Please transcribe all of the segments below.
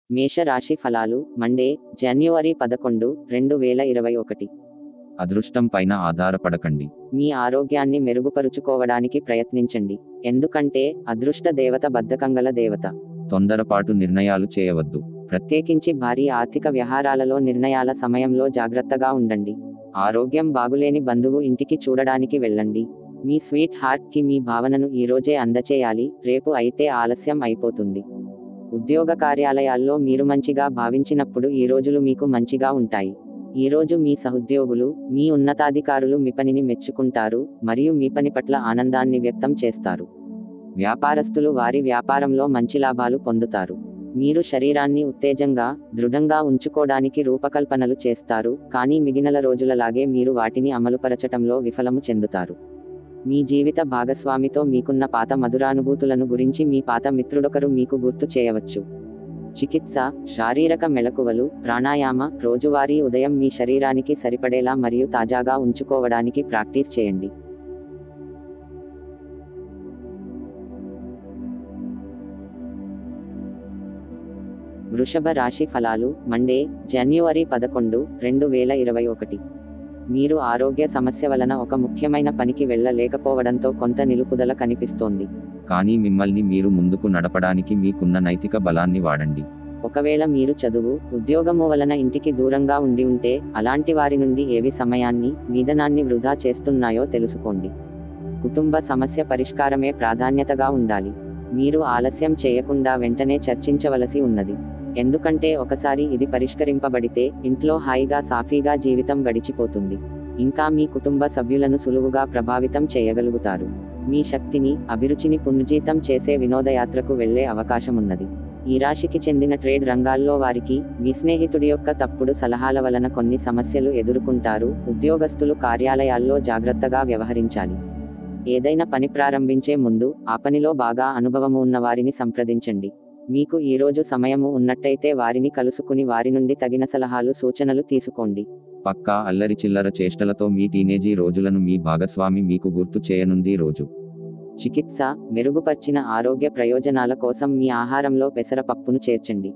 మేషరాశి ఫలాలు మండే జనవరి పదకొండు రెండు వేల ఇరవై ఒకటి అదృష్టం పైన ఆధారపడకండి మీ ఆరోగ్యాన్ని మెరుగుపరుచుకోవడానికి ప్రయత్నించండి ఎందుకంటే అదృష్ట దేవత బద్ధకంగల దేవత తొందరపాటు నిర్ణయాలు చేయవద్దు ప్రత్యేకించి భారీ ఆర్థిక వ్యవహారాలలో నిర్ణయాల సమయంలో జాగ్రత్తగా ఉండండి ఆరోగ్యం బాగులేని బంధువు ఇంటికి చూడడానికి వెళ్ళండి మీ స్వీట్ హార్ట్ కి మీ భావనను ఈరోజే అందచేయాలి రేపు అయితే ఆలస్యం అయిపోతుంది ఉద్యోగ కార్యాలయాల్లో మీరు మంచిగా భావించినప్పుడు ఈ రోజులు మీకు మంచిగా ఉంటాయి ఈ రోజు మీ సహోద్యోగులు మీ ఉన్నతాధికారులు మీ పనిని మెచ్చుకుంటారు మరియు మీ పని పట్ల ఆనందాన్ని వ్యక్తం చేస్తారు వ్యాపారస్తులు వారి వ్యాపారంలో మంచి లాభాలు పొందుతారు మీరు శరీరాన్ని ఉత్తేజంగా దృఢంగా ఉంచుకోవడానికి రూపకల్పనలు చేస్తారు కానీ మిగిలిన రోజులలాగే మీరు వాటిని అమలుపరచటంలో విఫలము చెందుతారు మీ జీవిత భాగస్వామితో మీకున్న పాత మధురానుభూతులను గురించి మీ పాత మిత్రుడొకరు మీకు గుర్తు చేయవచ్చు చికిత్స శారీరక మెళకువలు ప్రాణాయామ రోజువారీ ఉదయం మీ శరీరానికి సరిపడేలా మరియు తాజాగా ఉంచుకోవడానికి ప్రాక్టీస్ చేయండి వృషభ రాశి ఫలాలు మండే జనవరి పదకొండు రెండు వేల ఇరవై ఒకటి మీరు ఆరోగ్య సమస్య వలన ఒక ముఖ్యమైన పనికి వెళ్ళలేకపోవడంతో కొంత నిలుపుదల కనిపిస్తోంది కానీ మిమ్మల్ని మీరు ముందుకు నడపడానికి మీకున్న నైతిక బలాన్ని వాడండి ఒకవేళ మీరు చదువు ఉద్యోగము వలన ఇంటికి దూరంగా ఉండి ఉంటే అలాంటి వారి నుండి ఏవి సమయాన్ని మీదనాన్ని వృధా చేస్తున్నాయో తెలుసుకోండి కుటుంబ సమస్య పరిష్కారమే ప్రాధాన్యతగా ఉండాలి మీరు ఆలస్యం చేయకుండా వెంటనే చర్చించవలసి ఉన్నది ఎందుకంటే ఒకసారి ఇది పరిష్కరింపబడితే ఇంట్లో హాయిగా సాఫీగా జీవితం గడిచిపోతుంది ఇంకా మీ కుటుంబ సభ్యులను సులువుగా ప్రభావితం చేయగలుగుతారు మీ శక్తిని అభిరుచిని పునర్జీతం చేసే వినోదయాత్రకు వెళ్లే అవకాశం ఉన్నది ఈ రాశికి చెందిన ట్రేడ్ రంగాల్లో వారికి మీ స్నేహితుడి యొక్క తప్పుడు సలహాల వలన కొన్ని సమస్యలు ఎదుర్కొంటారు ఉద్యోగస్తులు కార్యాలయాల్లో జాగ్రత్తగా వ్యవహరించాలి ఏదైనా పని ప్రారంభించే ముందు ఆ పనిలో బాగా అనుభవము ఉన్న వారిని సంప్రదించండి మీకు ఈ రోజు సమయము ఉన్నట్టయితే వారిని కలుసుకుని వారి నుండి తగిన సలహాలు సూచనలు తీసుకోండి పక్కా అల్లరి చిల్లర చేష్టలతో మీ టీనేజీ రోజులను మీ భాగస్వామి మీకు గుర్తు చేయనుంది రోజు చికిత్స మెరుగుపర్చిన ఆరోగ్య ప్రయోజనాల కోసం మీ ఆహారంలో పెసరపప్పును చేర్చండి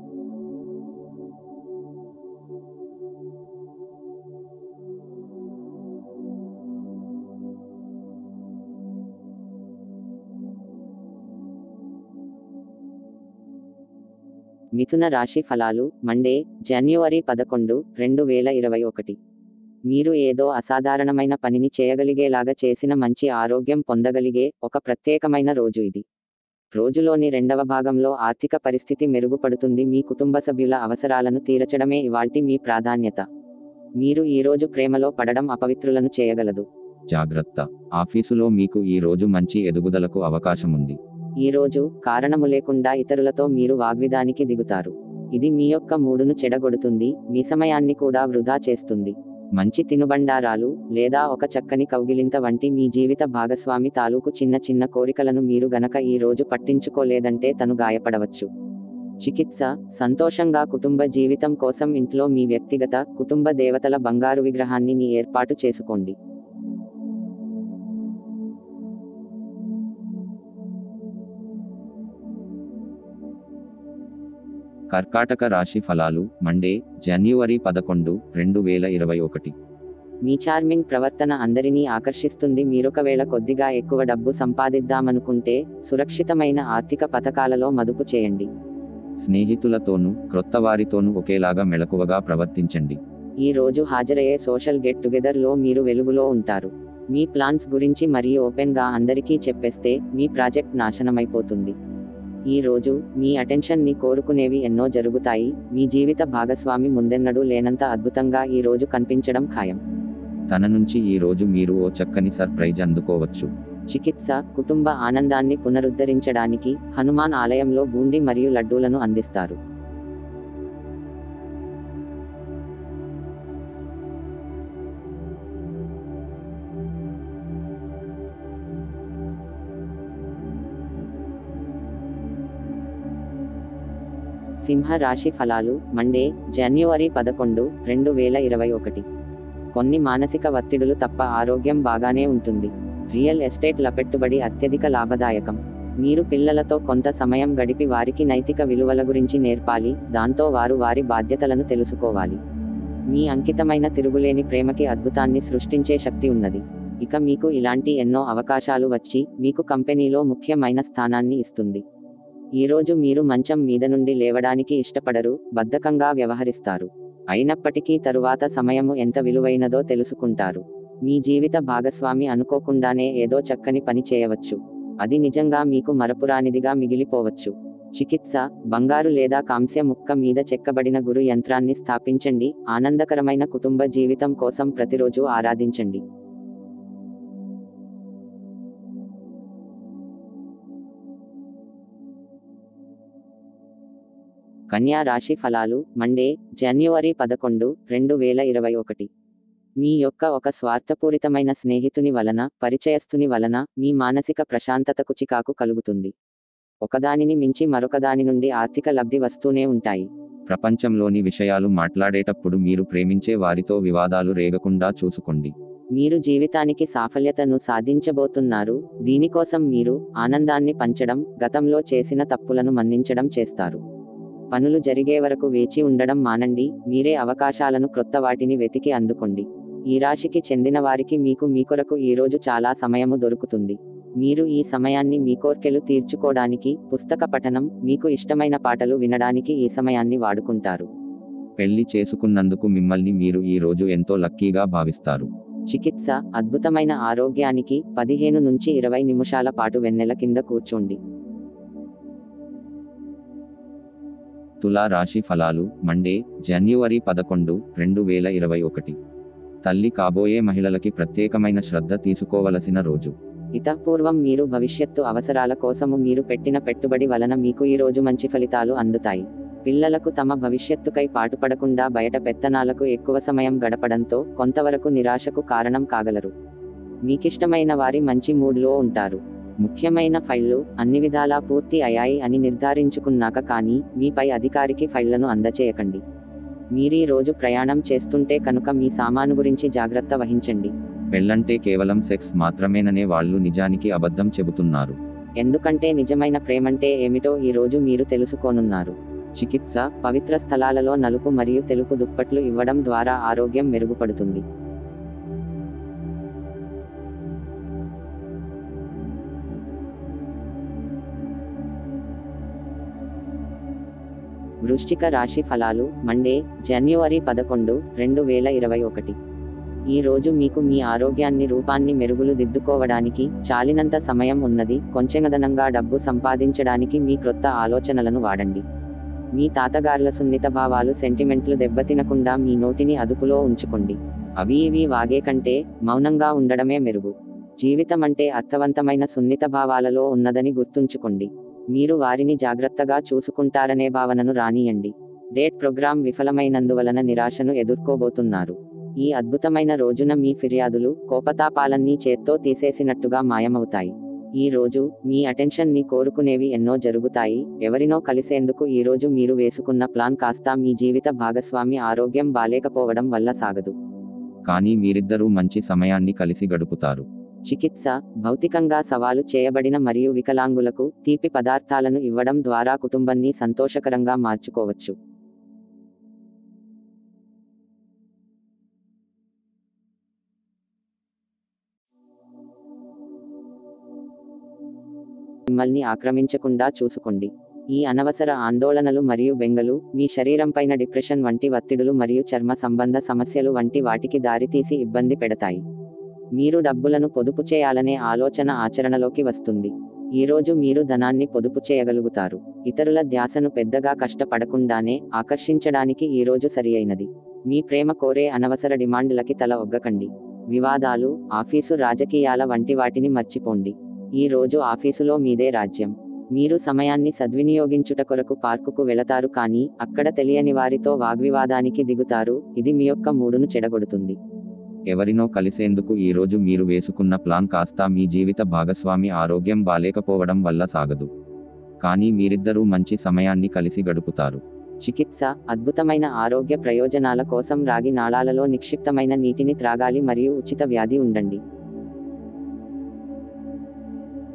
మిథున రాశి ఫలాలు మండే జనవరి పదకొండు రెండు వేల ఇరవై ఒకటి మీరు ఏదో అసాధారణమైన పనిని చేయగలిగేలాగా చేసిన మంచి ఆరోగ్యం పొందగలిగే ఒక ప్రత్యేకమైన రోజు ఇది రోజులోని రెండవ భాగంలో ఆర్థిక పరిస్థితి మెరుగుపడుతుంది మీ కుటుంబ సభ్యుల అవసరాలను తీర్చడమే ఇవాల్టి మీ ప్రాధాన్యత మీరు ఈ రోజు ప్రేమలో పడడం అపవిత్రులను చేయగలదు జాగ్రత్త ఆఫీసులో మీకు ఈ రోజు మంచి ఎదుగుదలకు అవకాశం ఉంది ఈ రోజు కారణము లేకుండా ఇతరులతో మీరు వాగ్విదానికి దిగుతారు ఇది మీ యొక్క మూడును చెడగొడుతుంది మీ సమయాన్ని కూడా వృధా చేస్తుంది మంచి తినుబండారాలు లేదా ఒక చక్కని కౌగిలింత వంటి మీ జీవిత భాగస్వామి తాలూకు చిన్న చిన్న కోరికలను మీరు గనక ఈ రోజు పట్టించుకోలేదంటే తను గాయపడవచ్చు చికిత్స సంతోషంగా కుటుంబ జీవితం కోసం ఇంట్లో మీ వ్యక్తిగత కుటుంబ దేవతల బంగారు విగ్రహాన్ని నీ ఏర్పాటు చేసుకోండి కర్కాటక రాశి ఫలాలు మండే జనవరి పదకొండు రెండు వేల ఇరవై ఒకటి మీ చార్మింగ్ ప్రవర్తన అందరినీ ఆకర్షిస్తుంది మీరొకవేళ కొద్దిగా ఎక్కువ డబ్బు సంపాదిద్దామనుకుంటే సురక్షితమైన ఆర్థిక పథకాలలో మదుపు చేయండి స్నేహితులతోనూ క్రొత్త వారితోనూ ఒకేలాగా మెలకువగా ప్రవర్తించండి ఈ రోజు హాజరయ్యే సోషల్ గెట్ టుగెదర్ లో మీరు వెలుగులో ఉంటారు మీ ప్లాన్స్ గురించి మరీ ఓపెన్ గా అందరికీ చెప్పేస్తే మీ ప్రాజెక్ట్ నాశనమైపోతుంది ఈ రోజు మీ అటెన్షన్ ని కోరుకునేవి ఎన్నో జరుగుతాయి మీ జీవిత భాగస్వామి ముందెన్నడూ లేనంత అద్భుతంగా ఈ రోజు కనిపించడం ఖాయం తన నుంచి ఈ రోజు మీరు ఓ చక్కని సర్ప్రైజ్ అందుకోవచ్చు చికిత్స కుటుంబ ఆనందాన్ని పునరుద్ధరించడానికి హనుమాన్ ఆలయంలో బూండి మరియు లడ్డూలను అందిస్తారు సింహ రాశి ఫలాలు మండే జనవరి పదకొండు రెండు వేల ఇరవై ఒకటి కొన్ని మానసిక ఒత్తిడులు తప్ప ఆరోగ్యం బాగానే ఉంటుంది రియల్ ఎస్టేట్ల పెట్టుబడి అత్యధిక లాభదాయకం మీరు పిల్లలతో కొంత సమయం గడిపి వారికి నైతిక విలువల గురించి నేర్పాలి దాంతో వారు వారి బాధ్యతలను తెలుసుకోవాలి మీ అంకితమైన తిరుగులేని ప్రేమకి అద్భుతాన్ని సృష్టించే శక్తి ఉన్నది ఇక మీకు ఇలాంటి ఎన్నో అవకాశాలు వచ్చి మీకు కంపెనీలో ముఖ్యమైన స్థానాన్ని ఇస్తుంది ఈరోజు మీరు మంచం మీద నుండి లేవడానికి ఇష్టపడరు బద్ధకంగా వ్యవహరిస్తారు అయినప్పటికీ తరువాత సమయము ఎంత విలువైనదో తెలుసుకుంటారు మీ జీవిత భాగస్వామి అనుకోకుండానే ఏదో చక్కని పని చేయవచ్చు అది నిజంగా మీకు మరపురానిదిగా మిగిలిపోవచ్చు చికిత్స బంగారు లేదా కాంస్య ముక్క మీద చెక్కబడిన గురు యంత్రాన్ని స్థాపించండి ఆనందకరమైన కుటుంబ జీవితం కోసం ప్రతిరోజు ఆరాధించండి కన్యా రాశి ఫలాలు మండే జనవరి పదకొండు రెండు వేల ఇరవై ఒకటి మీ యొక్క ఒక స్వార్థపూరితమైన స్నేహితుని వలన పరిచయస్తుని వలన మీ మానసిక ప్రశాంతతకు చికాకు కలుగుతుంది ఒకదానిని మించి మరొకదాని నుండి ఆర్థిక లబ్ధి వస్తూనే ఉంటాయి ప్రపంచంలోని విషయాలు మాట్లాడేటప్పుడు మీరు ప్రేమించే వారితో వివాదాలు రేగకుండా చూసుకోండి మీరు జీవితానికి సాఫల్యతను సాధించబోతున్నారు దీనికోసం మీరు ఆనందాన్ని పంచడం గతంలో చేసిన తప్పులను మన్నించడం చేస్తారు పనులు జరిగే వరకు వేచి ఉండడం మానండి మీరే అవకాశాలను క్రొత్త వాటిని వెతికి అందుకోండి ఈ రాశికి చెందిన వారికి మీకు మీ కొరకు ఈ రోజు చాలా సమయము దొరుకుతుంది మీరు ఈ సమయాన్ని మీ కోర్కెలు తీర్చుకోవడానికి పుస్తక పఠనం మీకు ఇష్టమైన పాటలు వినడానికి ఈ సమయాన్ని వాడుకుంటారు పెళ్లి చేసుకున్నందుకు మిమ్మల్ని మీరు ఈ రోజు ఎంతో లక్కీగా భావిస్తారు చికిత్స అద్భుతమైన ఆరోగ్యానికి పదిహేను నుంచి ఇరవై నిమిషాల పాటు వెన్నెల కింద కూర్చోండి తులా రాశి ఫలాలు మండే జనవరి పదకొండు రెండు వేల ఇరవై ఒకటి తల్లి కాబోయే మహిళలకి ప్రత్యేకమైన శ్రద్ధ తీసుకోవలసిన రోజు ఇతపూర్వం మీరు భవిష్యత్తు అవసరాల కోసము మీరు పెట్టిన పెట్టుబడి వలన మీకు ఈ రోజు మంచి ఫలితాలు అందుతాయి పిల్లలకు తమ భవిష్యత్తుకై పాటుపడకుండా బయట పెత్తనాలకు ఎక్కువ సమయం గడపడంతో కొంతవరకు నిరాశకు కారణం కాగలరు మీకిష్టమైన వారి మంచి మూడ్లో ఉంటారు ముఖ్యమైన ఫైళ్లు అన్ని విధాలా పూర్తి అయ్యాయి అని నిర్ధారించుకున్నాక కానీ మీపై అధికారికి ఫైళ్లను అందచేయకండి మీరీ రోజు ప్రయాణం చేస్తుంటే కనుక మీ సామాను గురించి జాగ్రత్త వహించండి పెళ్ళంటే కేవలం సెక్స్ మాత్రమేననే వాళ్ళు నిజానికి అబద్ధం చెబుతున్నారు ఎందుకంటే నిజమైన ప్రేమంటే ఏమిటో ఈ రోజు మీరు తెలుసుకోనున్నారు చికిత్స పవిత్ర స్థలాలలో నలుపు మరియు తెలుపు దుప్పట్లు ఇవ్వడం ద్వారా ఆరోగ్యం మెరుగుపడుతుంది వృశ్చిక రాశి ఫలాలు మండే జనవరి పదకొండు రెండు వేల ఇరవై ఒకటి ఈ రోజు మీకు మీ ఆరోగ్యాన్ని రూపాన్ని మెరుగులు దిద్దుకోవడానికి చాలినంత సమయం ఉన్నది కొంచెంగదనంగా డబ్బు సంపాదించడానికి మీ క్రొత్త ఆలోచనలను వాడండి మీ తాతగారుల సున్నిత భావాలు సెంటిమెంట్లు దెబ్బతినకుండా మీ నోటిని అదుపులో ఉంచుకోండి అవి ఇవి వాగే కంటే మౌనంగా ఉండడమే మెరుగు జీవితం అంటే అర్థవంతమైన సున్నిత భావాలలో ఉన్నదని గుర్తుంచుకోండి మీరు వారిని జాగ్రత్తగా చూసుకుంటారనే భావనను రానియండి డేట్ ప్రోగ్రాం విఫలమైనందువలన నిరాశను ఎదుర్కోబోతున్నారు ఈ అద్భుతమైన రోజున మీ ఫిర్యాదులు కోపతాపాలన్నీ చేత్తో తీసేసినట్టుగా మాయమవుతాయి ఈ రోజు మీ అటెన్షన్ ని కోరుకునేవి ఎన్నో జరుగుతాయి ఎవరినో కలిసేందుకు ఈ రోజు మీరు వేసుకున్న ప్లాన్ కాస్త మీ జీవిత భాగస్వామి ఆరోగ్యం బాలేకపోవడం వల్ల సాగదు కానీ మీరిద్దరూ మంచి సమయాన్ని కలిసి గడుపుతారు చికిత్స భౌతికంగా సవాలు చేయబడిన మరియు వికలాంగులకు తీపి పదార్థాలను ఇవ్వడం ద్వారా కుటుంబాన్ని సంతోషకరంగా మార్చుకోవచ్చు మిమ్మల్ని ఆక్రమించకుండా చూసుకోండి ఈ అనవసర ఆందోళనలు మరియు బెంగలు మీ శరీరంపైన డిప్రెషన్ వంటి ఒత్తిడులు మరియు చర్మ సంబంధ సమస్యలు వంటి వాటికి దారితీసి ఇబ్బంది పెడతాయి మీరు డబ్బులను పొదుపు చేయాలనే ఆలోచన ఆచరణలోకి వస్తుంది ఈ రోజు మీరు ధనాన్ని పొదుపు చేయగలుగుతారు ఇతరుల ధ్యాసను పెద్దగా కష్టపడకుండానే ఆకర్షించడానికి ఈ రోజు సరియైనది మీ ప్రేమ కోరే అనవసర డిమాండ్లకి తల ఒగ్గకండి వివాదాలు ఆఫీసు రాజకీయాల వంటి వాటిని మర్చిపోండి ఈ రోజు ఆఫీసులో మీదే రాజ్యం మీరు సమయాన్ని సద్వినియోగించుట కొరకు పార్కుకు వెళతారు కానీ అక్కడ తెలియని వారితో వాగ్వివాదానికి దిగుతారు ఇది మీ యొక్క మూడును చెడగొడుతుంది ఎవరినో కలిసేందుకు ఈ రోజు మీరు వేసుకున్న ప్లాన్ కాస్త మీ జీవిత భాగస్వామి ఆరోగ్యం బాలేకపోవడం వల్ల సాగదు కానీ మీరిద్దరూ మంచి సమయాన్ని కలిసి గడుపుతారు చికిత్స అద్భుతమైన ఆరోగ్య ప్రయోజనాల కోసం రాగి నాళాలలో నిక్షిప్తమైన నీటిని త్రాగాలి మరియు ఉచిత వ్యాధి ఉండండి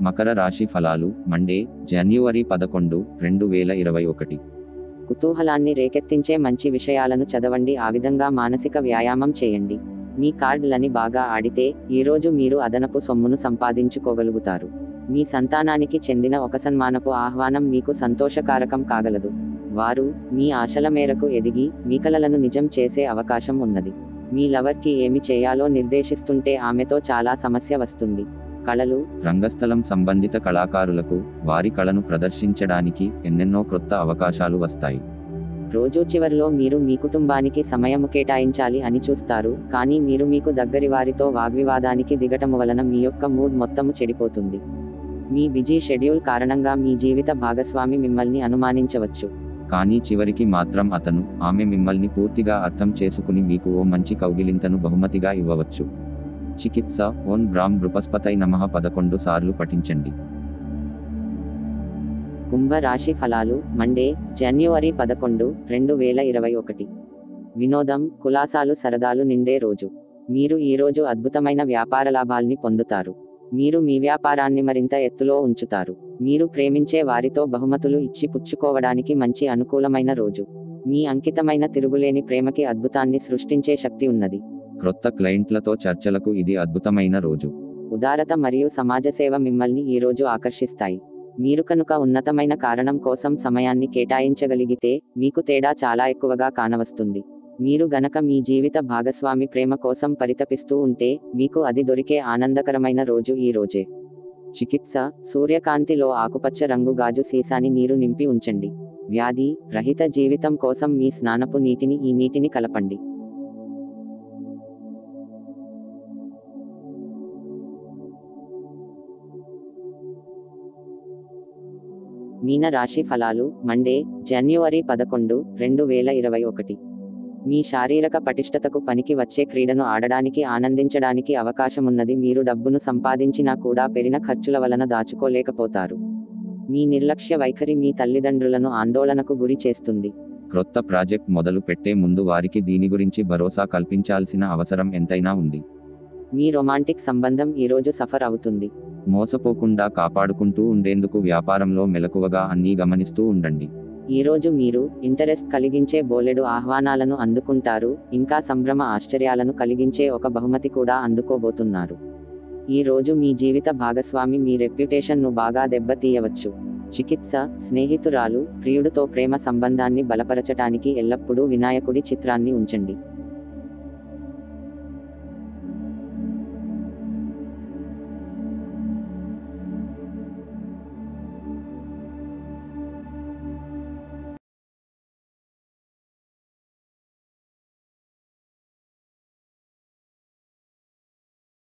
మకర రాశి ఫలాలు మండే జనవరి పదకొండు రెండు వేల ఇరవై ఒకటి కుతూహలాన్ని రేకెత్తించే మంచి విషయాలను చదవండి ఆ విధంగా మానసిక వ్యాయామం చేయండి మీ కార్డులని బాగా ఆడితే ఈరోజు మీరు అదనపు సొమ్మును సంపాదించుకోగలుగుతారు మీ సంతానానికి చెందిన ఒక సన్మానపు ఆహ్వానం మీకు సంతోషకారకం కాగలదు వారు మీ ఆశల మేరకు ఎదిగి మీ కలలను నిజం చేసే అవకాశం ఉన్నది మీ లవర్కి ఏమి చేయాలో నిర్దేశిస్తుంటే ఆమెతో చాలా సమస్య వస్తుంది కళలు రంగస్థలం సంబంధిత కళాకారులకు వారి కళను ప్రదర్శించడానికి ఎన్నెన్నో క్రొత్త అవకాశాలు వస్తాయి రోజు చివర్లో మీరు మీ కుటుంబానికి సమయము కేటాయించాలి అని చూస్తారు కానీ మీరు మీకు దగ్గరి వారితో వాగ్వివాదానికి దిగటము వలన మీ యొక్క మూడ్ మొత్తము చెడిపోతుంది మీ బిజీ షెడ్యూల్ కారణంగా మీ జీవిత భాగస్వామి మిమ్మల్ని అనుమానించవచ్చు కానీ చివరికి మాత్రం అతను ఆమె మిమ్మల్ని పూర్తిగా అర్థం చేసుకుని మీకు ఓ మంచి కౌగిలింతను బహుమతిగా ఇవ్వవచ్చు చికిత్స ఓన్ బ్రామ్ బృహస్పతై నమః పదకొండు సార్లు పఠించండి కుంభ రాశి ఫలాలు మండే జనవరి పదకొండు రెండు వేల ఇరవై ఒకటి వినోదం కులాసాలు సరదాలు నిండే రోజు మీరు ఈ రోజు అద్భుతమైన వ్యాపార లాభాల్ని పొందుతారు మీరు మీ వ్యాపారాన్ని మరింత ఎత్తులో ఉంచుతారు మీరు ప్రేమించే వారితో బహుమతులు ఇచ్చి పుచ్చుకోవడానికి మంచి అనుకూలమైన రోజు మీ అంకితమైన తిరుగులేని ప్రేమకి అద్భుతాన్ని సృష్టించే శక్తి ఉన్నది క్రొత్త క్లయింట్లతో చర్చలకు ఇది అద్భుతమైన రోజు ఉదారత మరియు సమాజ సేవ మిమ్మల్ని ఈ రోజు ఆకర్షిస్తాయి మీరు కనుక ఉన్నతమైన కారణం కోసం సమయాన్ని కేటాయించగలిగితే మీకు తేడా చాలా ఎక్కువగా కానవస్తుంది మీరు గనక మీ జీవిత భాగస్వామి ప్రేమ కోసం పరితపిస్తూ ఉంటే మీకు అది దొరికే ఆనందకరమైన రోజు ఈ రోజే చికిత్స సూర్యకాంతిలో ఆకుపచ్చ రంగు గాజు సీసాని నీరు నింపి ఉంచండి వ్యాధి రహిత జీవితం కోసం మీ స్నానపు నీటిని ఈ నీటిని కలపండి మీన రాశి ఫలాలు మండే జనవరి పదకొండు రెండు వేల ఇరవై ఒకటి మీ శారీరక పటిష్టతకు పనికి వచ్చే క్రీడను ఆడడానికి ఆనందించడానికి అవకాశమున్నది మీరు డబ్బును సంపాదించినా కూడా పెరిన ఖర్చుల వలన దాచుకోలేకపోతారు మీ నిర్లక్ష్య వైఖరి మీ తల్లిదండ్రులను ఆందోళనకు గురి చేస్తుంది క్రొత్త ప్రాజెక్ట్ మొదలు పెట్టే ముందు వారికి దీని గురించి భరోసా కల్పించాల్సిన అవసరం ఎంతైనా ఉంది మీ రొమాంటిక్ సంబంధం ఈరోజు సఫర్ అవుతుంది మోసపోకుండా కాపాడుకుంటూ ఉండేందుకు వ్యాపారంలో మెలకువగా అన్నీ గమనిస్తూ ఉండండి ఈరోజు మీరు ఇంటరెస్ట్ కలిగించే బోలెడు ఆహ్వానాలను అందుకుంటారు ఇంకా సంభ్రమ ఆశ్చర్యాలను కలిగించే ఒక బహుమతి కూడా అందుకోబోతున్నారు ఈ రోజు మీ జీవిత భాగస్వామి మీ రెప్యుటేషన్ను బాగా దెబ్బతీయవచ్చు చికిత్స స్నేహితురాలు ప్రియుడితో ప్రేమ సంబంధాన్ని బలపరచటానికి ఎల్లప్పుడూ వినాయకుడి చిత్రాన్ని ఉంచండి